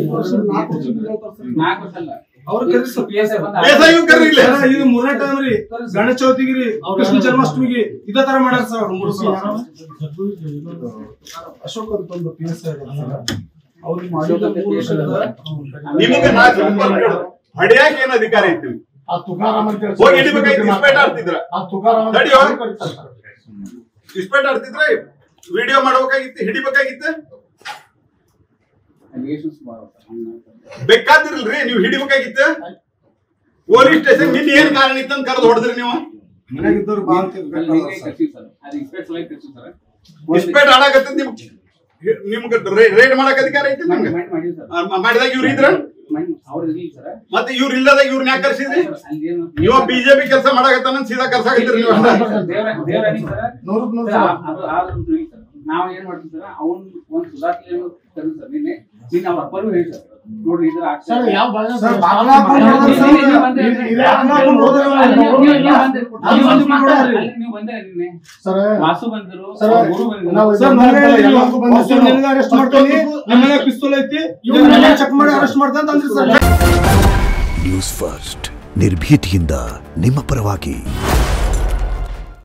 ನಾಲ್ಕು ವರ್ಷ ಅಲ್ಲ ಅವ್ರು ಕರೆಸಿ ಪಿ ಎಸ್ ಐ ಬಂದ ಬೇಸಾಯ ಕರೀಲಿ ಸರ್, ಇದು ಮೂರನೇ ಟೈಮ್ ರೀ ಗಣೇಶ ಚೌತಿಗೆ ರೀ ಕೃಷ್ಣ ಜನ್ಮಾಷ್ಟಮಿಗೆ ಇದೇ ತರ ಮಾಡ್ಯಾರ ಸರ್ ಅವ್ರು ಮೂರು ಸಲ ಅಶೋಕ್ ಅಂತ ಒಂದು ಪಿ ಎಸ್ ಅವ್ರಿಗೆ ಮಾಡಿದ ಮೂರು ವರ್ಷದ ನಿಮಗೆ ನಾ ಸಿಂಪಲ್ ಕೇಳು ಹಡಿಯಾಕ ಏನ್ ಅಧಿಕಾರ ಐತಿ ಆ ತುಕಾರಾಮ್ ಅಂತ ಹೇಳಿ ಹೋಗಿ ಹಿಡಿಬೇಕಾಯ್ತು ಇಸ್ಪೇಟ್ ಆಡ್ತಿದ್ರ ಆ ತುಕಾರಾಮ್ ಅಂತ ತಡಿಯೋ. ಹೇಳಿ ಕರೀತಾರೆ ಸರ್. ಇಸ್ಪೇಟ್ ಆಡ್ತಿದ್ರೆ ವಿಡಿಯೋ ಮಾಡ್ಬೇಕಾಗಿತ್ತು ಹಿಡಿಬೇಕಾಗಿತ್ತು ಅಲಿಗೇಷನ್ಸ್ ಮಾಡ್ತಾರೆ ಬೇಕಾದಿರಲ್ರಿ ನೀವು ಹಿಡಿಬೇಕಾಗಿತ್ತು ಪೊಲೀಸ್ ಸ್ಟೇಷನ್ ನಿನ್ ಏನ್ ಕಾರಣ ಇತ್ತು ಅಂತ ಕರೆದು ಹೊಡೆದ್ರಿ ನೀವು ಮನೆಯಾಗಿದ್ದವ್ರು ಬಾ ಅಂತ ಅಲ್ಲಿ ಇರ್ಬೇಕಲ್ಲ ಹಿಂಗೆ ಸರ್. ಕರ್ಸಿವಿ ಸರ್ ಅದು ಇನ್ಸ್ಪೆಕ್ಟ್ ಸಲ ಕರ್ಸಿವಿ ಸರ್ ಇಸ್ಪೇಟ್ ಆಡಾಕತ್ತ ನಿಮ್ ನಿಮ್ಗೆ ರೇಡ್ ಮಾಡಕ್ ಅಧಿಕಾರ ಐತಿ ನಿಮ್ಗೆ ಮೈಂಡ್ ಮಾಡಿವಿ ಸರ್ ಆ, ಮಾಡಿದಾಗ ಇವ್ರು ಇದ್ರ ಮೈಂಡ್ ಅವ್ರು ಇರ್ಲಿಲ್ಲ ಸರ್ ಮತ್ತೆ ಇವ್ರು ಇಲ್ಲದಾಗ ಇವ್ರನ್ನ ಯಾಕೆ ಕರ್ಸಿದ್ರಿ ಅಲ್ಲಿ ಏನು ಇವ ಬಿಜೆಪಿ ಕೆಲಸ ಮಾಡಾಕತ್ತಾನ ಸೀದಾ ಕರ್ಸಾಕತ್ತೀರಿ ನೀವು ದೇವ್ರ ದೇವ್ರ ಅನಿ ಸರ್ ನೂರಕ್ಕೆ ನೂರು ಸರ್, ಸಲ. ಅದು ಆದ್ರೂ ತಿಳಿಲಿ ಸರ್ ನಾವ್ ಏನ್ ಮಾಡ್ತೀವಿ ಸರ್ ಅವ್ನ್ ಒಂದ್ ಸುಧಾರಣೆ ಏನು ತರು ಸರ್ ನಿನ್ನೆ ನಿನ್ನ ಅವ್ರ ಅಪ್ಪರು ಹೇಳಿ ಸರ್ ನೋಡ್ರಿ ಇದ್ರ ಸರ್ ಯಾವ ಭಾಷೆ ಸರ್, ಸರ್? ಬಾಗ್ಲ ಹಾಕೊಂಡು ನೀವು- ಹೋದ್ರೆ ಸರ್, ನೀವು- ಬಂದೆ ನೀವು- ಅಂದ್ರೆ- ಇದು ಯಾರನ್ನ ಹಾಕೊಂಡು ಹೋದ್ರೆ ನಾವು ಅಲ್ಲಿ ನೀವು- ನೀವು- ನೀವು ನೋಡೋಣ. ಬಂದೆ- ನಾನು ನೀವು ಬಂದು ಮಾತಾಡ್ರಿ. ಮಾತಾಡ್ರಿ. ನೀವು ಬಂದೆ ನಿನ್ನೆ ಸರ್ ವಾಸು ಬಂದರು ಸರ್, ಅವ್ರ ಗುರು ಬಂದ್ರು ನಾವು ಸರ್ ಮನೆ ಎಲ್ಲಕ್ಕೂ ಬಂದಿರ್ತೀವಿ ನಾವು. ಅರೆಸ್ಟ್ ಮಾಡ್ತೀನಿ ನಮ್ಮ ಮನೆ ಪಿಸ್ತೂಲ್ ಐತಿ ಇವ್ರನ್ನೆಲ್ಲ ಚೆಕ್ ಮಾಡಿ ಅರೆಸ್ಟ್ ಮಾಡ್ತಾ ಅಂತ ಅಂದ್ರಿ ಸರ್ ನ್ಯೂಸ್ ಫಸ್ಟ್ ನಿರ್ಭೀತಿಯಿಂದ ನಿಮ್ಮ ಪರವಾಗಿ